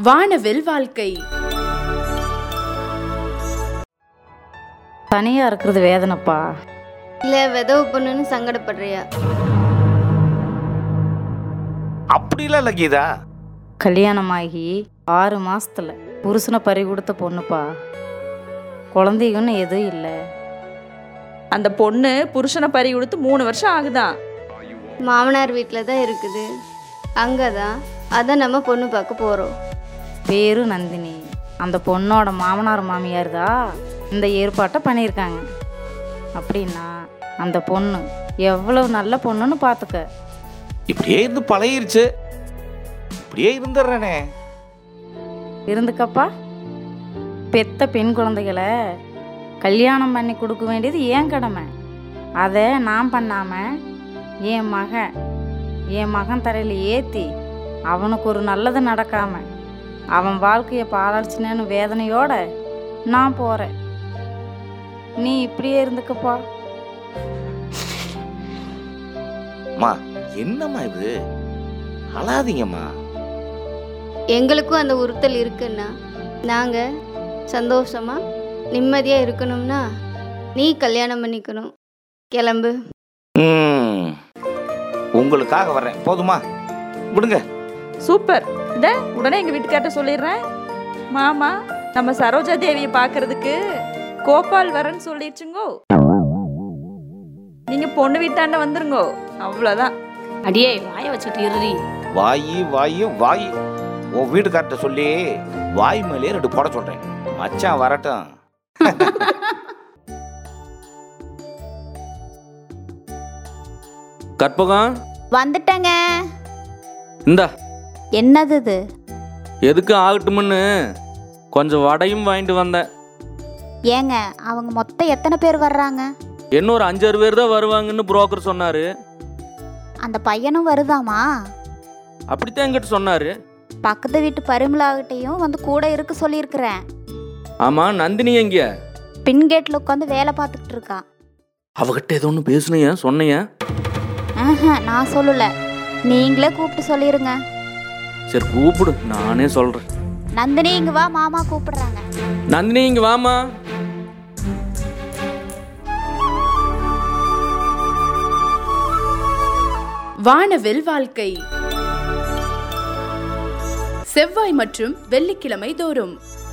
வானவில் வாழ்க்கை தனியாக இருக்கிறது வேதனைப்பா இல்லை விதவு பொண்ணுன்னு சங்கடப்படுறியா அப்படிலாம் இல்லை கீதா கல்யாணமாகி ஆறு மாசத்துல புருஷனை பறி கொடுத்த பொண்ணுப்பா குழந்தைங்கன்னு எதுவும் இல்லை அந்த பொண்ணு புருஷனை பறி கொடுத்து மூணு வருஷம் ஆகுதான் மாமனார் வீட்டில் தான் இருக்குது அங்கே தான் அதை நம்ம பொண்ணு பார்க்க போகிறோம் பேரு நந்தினி அந்த பொண்ணோட மாமனார் மாமியார் தான் இந்த ஏற்பாட்டை பண்ணியிருக்காங்க அப்படின்னா அந்த பொண்ணு எவ்வளவு நல்ல பொண்ணுன்னு பார்த்துக்க இப்படியே இருந்து பழகிருச்சு இப்படியே இருந்துடுறேனே இருந்துக்கப்பா பெத்த பெண் குழந்தைகளை கல்யாணம் பண்ணி கொடுக்க வேண்டியது ஏன் கடமை அதை நான் பண்ணாமல் என் மகன் என் மகன் தரையில் ஏற்றி அவனுக்கு ஒரு நல்லது நடக்காம அவன் வாழ்க்கையை பாழடிச்சினேன்னு வேதனையோட நான் போகிறேன் நீ இப்படியே இருந்துக்கப்பா அம்மா என்னம்மா இது அழாதீங்கம்மா எங்களுக்கும் அந்த உறுத்தல் இருக்குன்னா நாங்கள் சந்தோஷமா நிம்மதியாக இருக்கணும்னா நீ கல்யாணம் பண்ணிக்கணும் கிளம்பு ம் உங்களுக்காக வர்றேன் போதுமா விடுங்க சூப்பர் இந்த உடனே எங்க வீட்டுக்கார்ட்ட சொல்லிடுறேன் மாமா நம்ம சரோஜா தேவியை பார்க்கறதுக்கு கோபால் வரேன்னு சொல்லிடுச்சுங்கோ நீங்க பொண்ணு வீட்டாண்ட வந்துருங்கோ அவ்வளோதான் அடியே வாய வச்சுட்டு இருறி வாயி வாயி வாயி உன் வீட்டுக்கார்ட்ட சொல்லி வாய் மேலேயே ரெண்டு போட சொல்றேன் மச்சான் வரட்டும் கற்பகம் வந்துட்டேங்க இந்தா என்னது இது எதுக்கு ஆகட்டும்னு கொஞ்சம் வடையும் வாங்கிட்டு வந்தேன் ஏங்க அவங்க மொத்தம் எத்தனை பேர் வர்றாங்க இன்னும் ஒரு அஞ்சாறு பேர் தான் வருவாங்கன்னு புரோக்கர் சொன்னாரு அந்த பையனும் வருதாமா அப்படித்தான் என்கிட்ட சொன்னாரு பக்கத்து வீட்டு பரிமளாகிட்டையும் வந்து கூட இருக்க சொல்லியிருக்கிறேன் ஆமா நந்தினி எங்க பின் கேட்டில் உட்காந்து வேலை பார்த்துக்கிட்டு இருக்கா அவகிட்ட ஏதோ ஒன்று பேசுனியா சொன்னையா ஆஹா, நான் சொல்லல நீங்களே கூப்பிட்டு சொல்லிருங்க சரி கூப்பிடு நானே சொல்றேன் நந்தினி இங்க வா மாமா கூப்பிடுறாங்க நந்தினி இங்க வாமா வானவில் வாழ்க்கை செவ்வாய் மற்றும் வெள்ளிக்கிழமை தோறும்